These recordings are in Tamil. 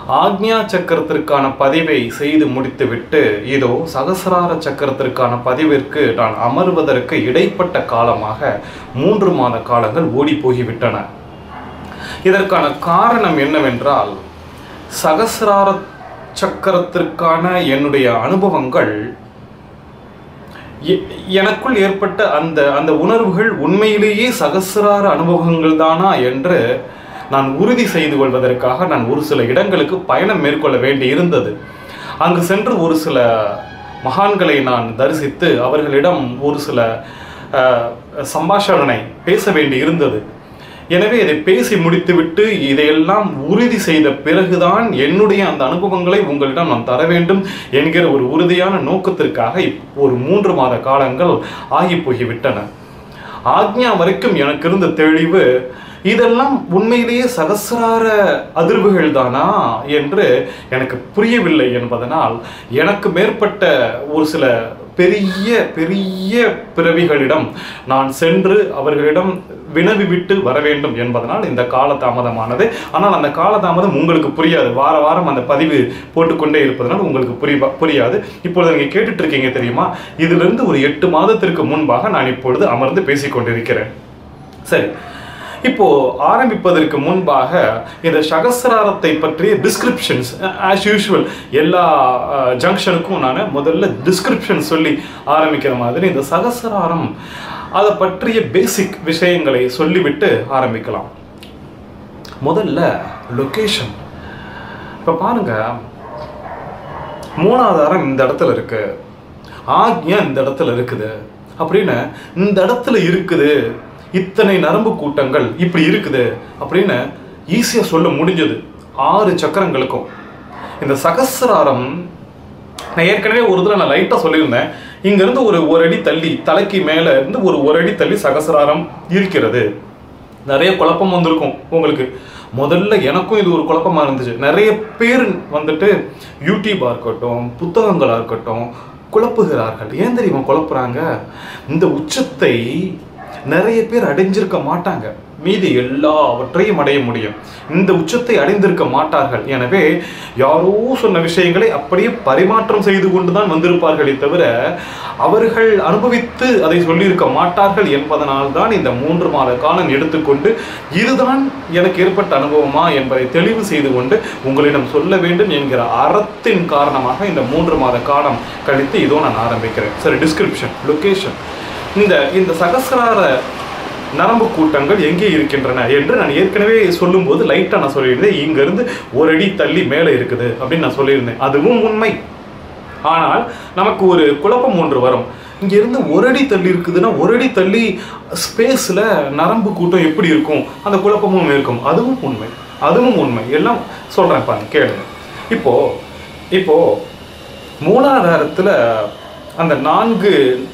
ஆக்ஞா சக்கரத்திற்கான பதிவை செய்து முடித்துவிட்டு இதோ சகசிரார சக்கரத்திற்கான பதிவிற்கு நான் அமர்வதற்கு இடைப்பட்ட காலமாக மூன்று மாத காலங்கள் ஓடி போகிவிட்டன இதற்கான காரணம் என்னவென்றால் சகசிரார சக்கரத்திற்கான என்னுடைய அனுபவங்கள் எ- எனக்குள் ஏற்பட்ட அந்த அந்த உணர்வுகள் உண்மையிலேயே சகசிரார அனுபவங்கள் தானா என்று நான் உறுதி செய்து கொள்வதற்காக நான் ஒரு சில இடங்களுக்கு பயணம் மேற்கொள்ள வேண்டி இருந்தது அங்கு சென்று ஒரு சில மகான்களை நான் தரிசித்து அவர்களிடம் ஒரு சில அஹ், சம்பாஷணை பேச வேண்டி இருந்தது எனவே இதை பேசி முடித்துவிட்டு இதையெல்லாம் உறுதி செய்த பிறகுதான் என்னுடைய அந்த அனுபவங்களை உங்களிடம் நான் தர வேண்டும் என்கிற ஒரு உறுதியான நோக்கத்திற்காக இப்- ஒரு மூன்று மாத காலங்கள் ஆகி போய்விட்டன ஆக்ஞா வரைக்கும் எனக்கு இருந்த தெளிவு இதெல்லாம் உண்மையிலேயே சகசிரார அதிர்வுகள் தானா என்று எனக்கு புரியவில்லை என்பதனால் எனக்கு மேற்பட்ட ஒரு சில பெரிய பெரிய பிறவிகளிடம் நான் சென்று அவர்களிடம் வினவி விட்டு வர வேண்டும் என்பதனால் இந்த காலதாமதமானது ஆனால் அந்த காலதாமதம் உங்களுக்கு புரியாது வார வாரம் அந்த பதிவு போட்டுக்கொண்டே இருப்பதனால் உங்களுக்கு புரிய புரியாது இப்பொழுது நீங்க கேட்டுட்டு இருக்கீங்க தெரியுமா இதிலிருந்து ஒரு எட்டு மாதத்திற்கு முன்பாக நான் இப்பொழுது அமர்ந்து பேசிக் கொண்டிருக்கிறேன் சரி இப்போ ஆரம்பிப்பதற்கு முன்பாக இந்த சகசிராரத்தை பற்றிய டிஸ்கிரிப்ஷன்ஸ் ஆஸ் யூஷுவல் எல்லா ஜங்ஷனுக்கும் நான் முதல்ல டிஸ்கிரிப்ஷன் சொல்லி ஆரம்பிக்கிற மாதிரி இந்த சகசிராரம் அதை பற்றிய பேசிக் விஷயங்களை சொல்லிவிட்டு ஆரம்பிக்கலாம் முதல்ல லொகேஷன் இப்போ பாருங்க மூலாதாரம் இந்த இடத்துல இருக்கு ஆக்ஞா இந்த இடத்துல இருக்குது அப்படின்னு இந்த இடத்துல இருக்குது இத்தனை நரம்பு கூட்டங்கள் இப்படி இருக்குது அப்படின்னு ஈஸியாக சொல்ல முடிஞ்சது ஆறு சக்கரங்களுக்கும் இந்த சகசிராரம் நான் ஏற்கனவே ஒரு தடவை நான் லைட்டாக சொல்லியிருந்தேன் இங்கேருந்து ஒரு ஒரு அடி தள்ளி தலைக்கு மேலே இருந்து ஒரு ஒரு அடி தள்ளி சகசிராரம் இருக்கிறது நிறைய குழப்பம் வந்திருக்கும் உங்களுக்கு முதல்ல எனக்கும் இது ஒரு குழப்பமா இருந்துச்சு நிறைய பேர் வந்துட்டு யூடியூபா இருக்கட்டும் புத்தகங்களா இருக்கட்டும் குழப்புகிறார்கள் ஏன் தெரியுமா குழப்புறாங்க இந்த உச்சத்தை நிறைய பேர் அடைஞ்சிருக்க மாட்டாங்க மீதி எல்லாவற்றையும் அடைய முடியும் இந்த உச்சத்தை அடைந்திருக்க மாட்டார்கள் எனவே யாரோ சொன்ன விஷயங்களை அப்படியே பரிமாற்றம் செய்து கொண்டுதான் வந்திருப்பார்களே தவிர அவர்கள் அனுபவித்து அதை சொல்லியிருக்க மாட்டார்கள் என்பதனால் தான் இந்த மூன்று மாத காலம் எடுத்துக்கொண்டு இதுதான் எனக்கு ஏற்பட்ட அனுபவமா என்பதை தெளிவு செய்து கொண்டு உங்களிடம் சொல்ல வேண்டும் என்கிற அறத்தின் காரணமாக இந்த மூன்று மாத காலம் கழித்து இதோ நான் ஆரம்பிக்கிறேன் சரி டிஸ்கிரிப்ஷன் லொகேஷன் இந்த இந்த சகசிரார நரம்பு கூட்டங்கள் எங்கே இருக்கின்றன என்று நான் ஏற்கனவே சொல்லும்போது லைட்டாக நான் சொல்லியிருந்தேன் இங்கிருந்து ஒரு அடி தள்ளி மேலே இருக்குது அப்படின்னு நான் சொல்லியிருந்தேன் அதுவும் உண்மை ஆனால் நமக்கு ஒரு குழப்பம் ஒன்று வரும் இங்கிருந்து ஒரு அடி தள்ளி இருக்குதுன்னா ஒரு அடி தள்ளி ஸ்பேஸில் நரம்பு கூட்டம் எப்படி இருக்கும் அந்த குழப்பமும் இருக்கும் அதுவும் உண்மை அதுவும் உண்மை எல்லாம் சொல்கிறேன் பாருங்க கேளுங்க இப்போ இப்போ மூலாதாரத்தில் அந்த நான்கு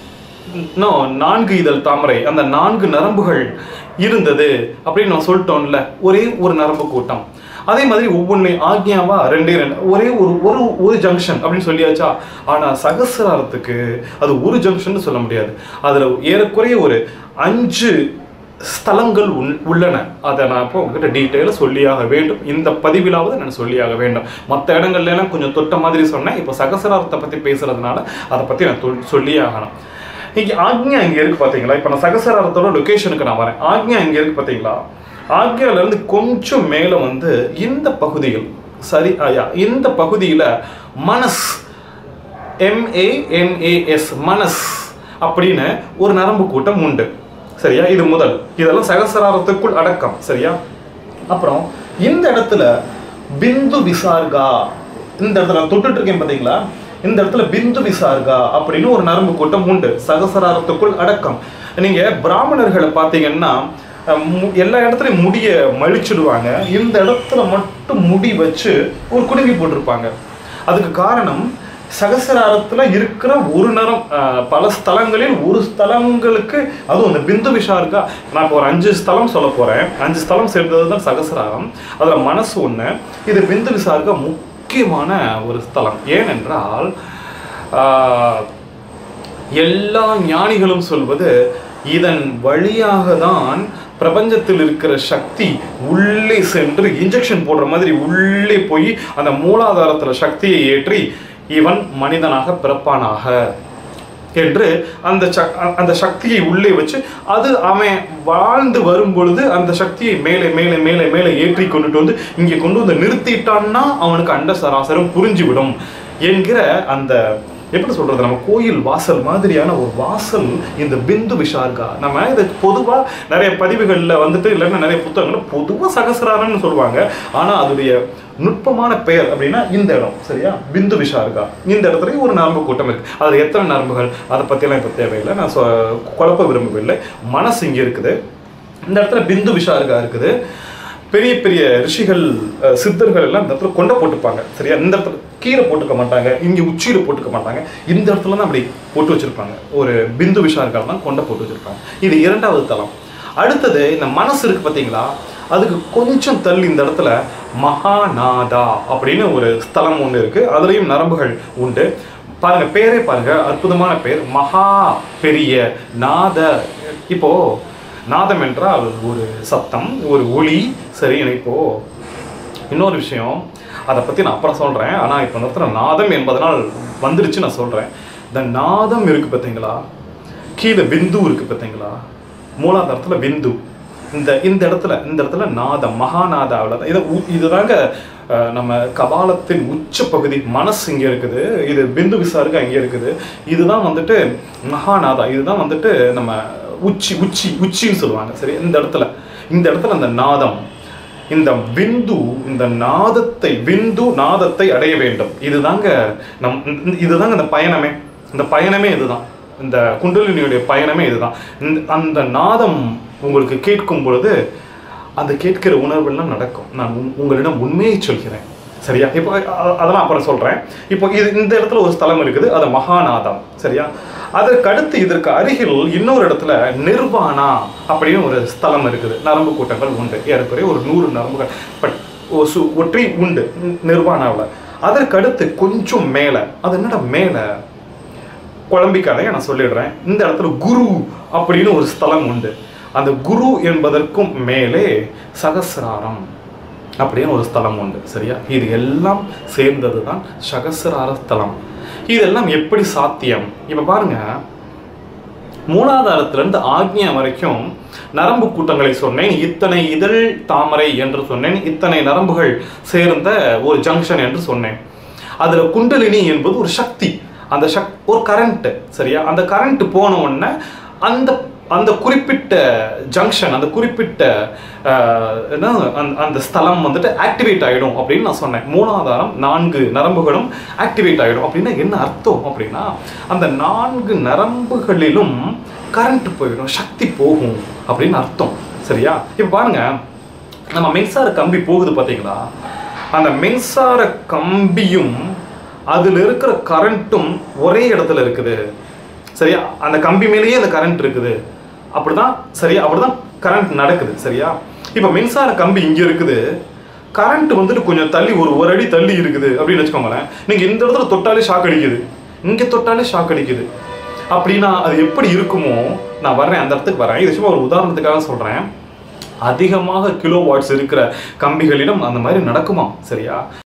நோ நான்கு இதழ் தாமரை அந்த நான்கு நரம்புகள் இருந்தது அப்படின்னு நம்ம சொல்லிட்டோம்ல ஒரே ஒரு நரம்பு கூட்டம் அதே மாதிரி ஒவ்வொன்று ஆக்ஞாவா ரெண்டே ரெண்டு ஒரே ஒரு ஒரு ஒரு ஜங்ஷன் அப்படின்னு சொல்லியாச்சா ஆனால் சகசிராரத்துக்கு அது ஒரு ஜங்ஷன் சொல்ல முடியாது அதில் ஏறக்குறைய ஒரு அஞ்சு ஸ்தலங்கள் உள் உள்ளன அதை நான் இப்போ உங்ககிட்ட டீட்டெயிலாக சொல்லியாக வேண்டும் இந்த பதிவிலாவது நான் சொல்லியாக வேண்டும் மற்ற இடங்கள்ல எல்லாம் கொஞ்சம் தொட்ட மாதிரி சொன்னேன் இப்போ சகசிராரத்தை பற்றி பேசுறதுனால அதை பற்றி நான் தொல்- சொல்லியே ஆகணும் இங்கே ஆக்ஞா இங்கே இருக்கு பார்த்தீங்களா இப்போ நான் சகசிராரத்தோட லொக்கேஷனுக்கு நான் வரேன் ஆக்ஞா இங்கே இருக்கு பார்த்தீங்களா ஆக்ஞால இருந்து கொஞ்சம் மேலே வந்து இந்த பகுதியில் சரி ஐயா இந்த பகுதியில் மனஸ் எம்ஏஎன்ஏஎஸ் மனஸ் அப்படின்னு ஒரு நரம்பு கூட்டம் உண்டு சரியா இது முதல் இதெல்லாம் சகசிராரத்துக்குள் அடக்கம் சரியா அப்புறம் இந்த இடத்துல பிந்து விசார்கா இந்த இடத்துல நான் தொட்டுட்டு இருக்கேன் பாத்தீங்களா இந்த இடத்துல பிந்து விசார்கா அப்படின்னு ஒரு நரம்பு கூட்டம் உண்டு சகசிராரத்துக்குள் அடக்கம் நீங்க பிராமணர்களை பார்த்தீங்கன்னா அஹ், மு- எல்லா இடத்துலயும் முடிய மழிச்சிடுவாங்க இந்த இடத்துல மட்டும் முடி வச்சு ஒரு குடுமி போட்டிருப்பாங்க அதுக்கு காரணம் சகசிராரத்துல இருக்கிற ஒரு நரம் அஹ், பல ஸ்தலங்களில் ஒரு ஸ்தலங்களுக்கு அதுவும் இந்த பிந்து விஷாருக்கா நான் இப்போ ஒரு அஞ்சு ஸ்தலம் சொல்ல போறேன் அஞ்சு ஸ்தலம் சேர்ந்தது தான் சகசிராரம் அதுல மனசு ஒண்ணு இது பிந்து விசாருக்கா முக்கியமான ஒரு ஸ்தலம் ஏனென்றால் ஆஹ், எல்லா ஞானிகளும் சொல்வது இதன் வழியாக தான் பிரபஞ்சத்தில் இருக்கிற சக்தி உள்ளே சென்று இன்ஜெக்ஷன் போடுற மாதிரி உள்ளே போய் அந்த மூலாதாரத்தில் சக்தியை ஏற்றி இவன் மனிதனாக பிறப்பானாக என்று அந்த சக்- அ- அந்த சக்தியை உள்ளே வச்சு அது அவன் வாழ்ந்து வரும் பொழுது அந்த சக்தியை மேலே மேலே மேலே மேலே ஏற்றி கொண்டுட்டு வந்து இங்கே கொண்டு வந்து நிறுத்திட்டான்னா அவனுக்கு அண்ட சராசரம் புரிஞ்சுவிடும் என்கிற அந்த எப்படி சொல்றது நம்ம கோயில் வாசல் மாதிரியான ஒரு வாசல் இந்த பிந்து விஷார்கா நம்ம இது பொதுவா நிறைய பதிவுகள்ல வந்துட்டு இல்லைன்னா நிறைய புத்தகங்கள்ல பொதுவா சகசிராரம்னு சொல்லுவாங்க ஆனா அதோடைய நுட்பமான பெயர் அப்படின்னா இந்த இடம் சரியா பிந்து விஷார்கா இந்த இடத்துல ஒரு நரம்பு கூட்டம் இருக்கு அதுல எத்தனை நரம்புகள் அதை பத்தியெல்லாம் இப்போ தேவையில்லை நான் சொ- குழப்ப விரும்பவில்லை மனசு இங்க இருக்குது இந்த இடத்துல பிந்து விஷார்கா இருக்குது பெரிய பெரிய ரிஷிகள் அஹ், சித்தர்கள் எல்லாம் இந்த இடத்துல கொண்டை போட்டுப்பாங்க சரியா இந்த இடத்துல கீழே போட்டுக்க மாட்டாங்க இங்க உச்சியில போட்டுக்க மாட்டாங்க இந்த இடத்துல தான் அப்படி போட்டு வச்சிருப்பாங்க ஒரு பிந்து விஷார்கள் தான் கொண்டை போட்டு வச்சிருப்பாங்க இது இரண்டாவது தளம் அடுத்தது இந்த மனசு இருக்கு பார்த்தீங்களா அதுக்கு கொஞ்சம் தள்ளி இந்த இடத்துல மகாநாதா அப்படின்னு ஒரு ஸ்தலம் ஒன்று இருக்கு அதுலேயும் நரம்புகள் உண்டு பாருங்க பேரே பாருங்க அற்புதமான பேர் மகா பெரிய நாத இப்போ நாதம் என்றால் ஒரு சத்தம் ஒரு ஒளி சரி இப்போ இன்னொரு விஷயம் அதை பற்றி நான் அப்புறம் சொல்கிறேன் ஆனால் இப்போ நிறுத்துற நாதம் என்பதனால் வந்துடுச்சு நான் சொல்கிறேன் இந்த நாதம் இருக்கு பார்த்தீங்களா கீழே பிந்து இருக்கு பார்த்தீங்களா மூலாதாரத்தில் பிந்து இந்த இந்த இடத்துல இந்த இடத்துல நாதம் மகாநாதா அவ்வளோதான் இதை உ- இதுதாங்க அஹ், நம்ம கபாலத்தின் உச்ச பகுதி மனசு இங்கே இருக்குது இது பிந்து விசாருக்கு அங்கே இருக்குது இதுதான் வந்துட்டு மகாநாதா இதுதான் வந்துட்டு நம்ம உச்சி உச்சி உச்சின்னு சொல்லுவாங்க சரி இந்த இடத்துல இந்த இடத்துல அந்த நாதம் இந்த பிந்து இந்த நாதத்தை பிந்து நாதத்தை அடைய வேண்டும் இதுதாங்க நம் இந்த- இதுதாங்க இந்த பயணமே இந்த பயணமே இதுதான் இந்த குண்டலினியுடைய பயணமே இதுதான் இந்த அந்த நாதம் உங்களுக்கு கேட்கும் பொழுது அந்த கேட்கிற உணர்வெல்லாம் நடக்கும் நான் உங்- உங்களிடம் உண்மையை சொல்கிறேன் சரியா இப்போ அ- அதெல்லாம் அப்புறம் சொல்றேன் இப்போ இது இந்த இடத்துல ஒரு ஸ்தலம் இருக்குது அது மகாநாதம் சரியா அதற்கு அடுத்து இதற்கு அருகில் இன்னொரு இடத்துல நிர்வாணா அப்படின்னு ஒரு ஸ்தலம் இருக்குது நரம்பு கூட்டங்கள் உண்டு ஏறக்குறைய ஒரு நூறு நரம்புகள் பட் ஒரு சு- ஒற்றி உண்டு நி- நிர்வாணாவில் அதற்கு அடுத்து கொஞ்சம் மேலே அது என்னடா மேலே குழம்பிக்காதைய நான் சொல்லிடுறேன் இந்த இடத்துல குரு அப்படின்னு ஒரு ஸ்தலம் உண்டு அந்த குரு என்பதற்கும் மேலே சகசிராரம் அப்படின்னு ஒரு ஸ்தலம் உண்டு சரியா இது எல்லாம் சேர்ந்தது தான் சகசிரார ஸ்தலம் இதெல்லாம் எப்படி சாத்தியம் இப்போ பாருங்க மூலாதாரத்திலிருந்து ஆக்ஞா வரைக்கும் நரம்பு கூட்டங்களை சொன்னேன் இத்தனை இதழ் தாமரை என்று சொன்னேன் இத்தனை நரம்புகள் சேர்ந்த ஒரு ஜங்ஷன் என்று சொன்னேன் அதுல குண்டலினி என்பது ஒரு சக்தி அந்த சக் ஒரு கரண்ட் சரியா அந்த கரண்ட் போன உடனே அந்த அந்த குறிப்பிட்ட ஜங்ஷன் அந்த குறிப்பிட்ட ஆஹ், என்ன அந்த- அந்த ஸ்தலம் வந்துட்டு ஆக்டிவேட் ஆகிடும் அப்படின்னு நான் சொன்னேன் மூலாதாரம் நான்கு நரம்புகளும் ஆக்டிவேட் ஆகிடும் அப்படின்னா என்ன அர்த்தம் அப்படின்னா அந்த நான்கு நரம்புகளிலும் கரண்ட் போயிடும் சக்தி போகும் அப்படின்னு அர்த்தம் சரியா இப்போ பாருங்க நம்ம மின்சார கம்பி போகுது பார்த்தீங்களா அந்த மின்சார கம்பியும் அதில் இருக்கிற கரண்ட்டும் ஒரே இடத்துல இருக்குது சரியா அந்த கம்பி மேலேயே அந்த கரண்ட் இருக்குது அப்படிதான் சரியா அப்படிதான் கரண்ட் நடக்குது சரியா இப்போ மின்சார கம்பி இங்க இருக்குது கரண்ட் வந்துட்டு கொஞ்சம் தள்ளி ஒரு ஒரு அடி தள்ளி இருக்குது அப்படின்னு வச்சுக்கோங்களேன் நீங்க இந்த இடத்துல தொட்டாலே ஷாக் அடிக்குது இங்க தொட்டாலே ஷாக் அடிக்குது அப்படின்னா அது எப்படி இருக்குமோ நான் வர்றேன் அந்த இடத்துக்கு வரேன் இது சும்மா ஒரு உதாரணத்துக்காக சொல்றேன் அதிகமாக கிலோ வாட்ஸ் இருக்கிற கம்பிகளிடம் அந்த மாதிரி நடக்குமா சரியா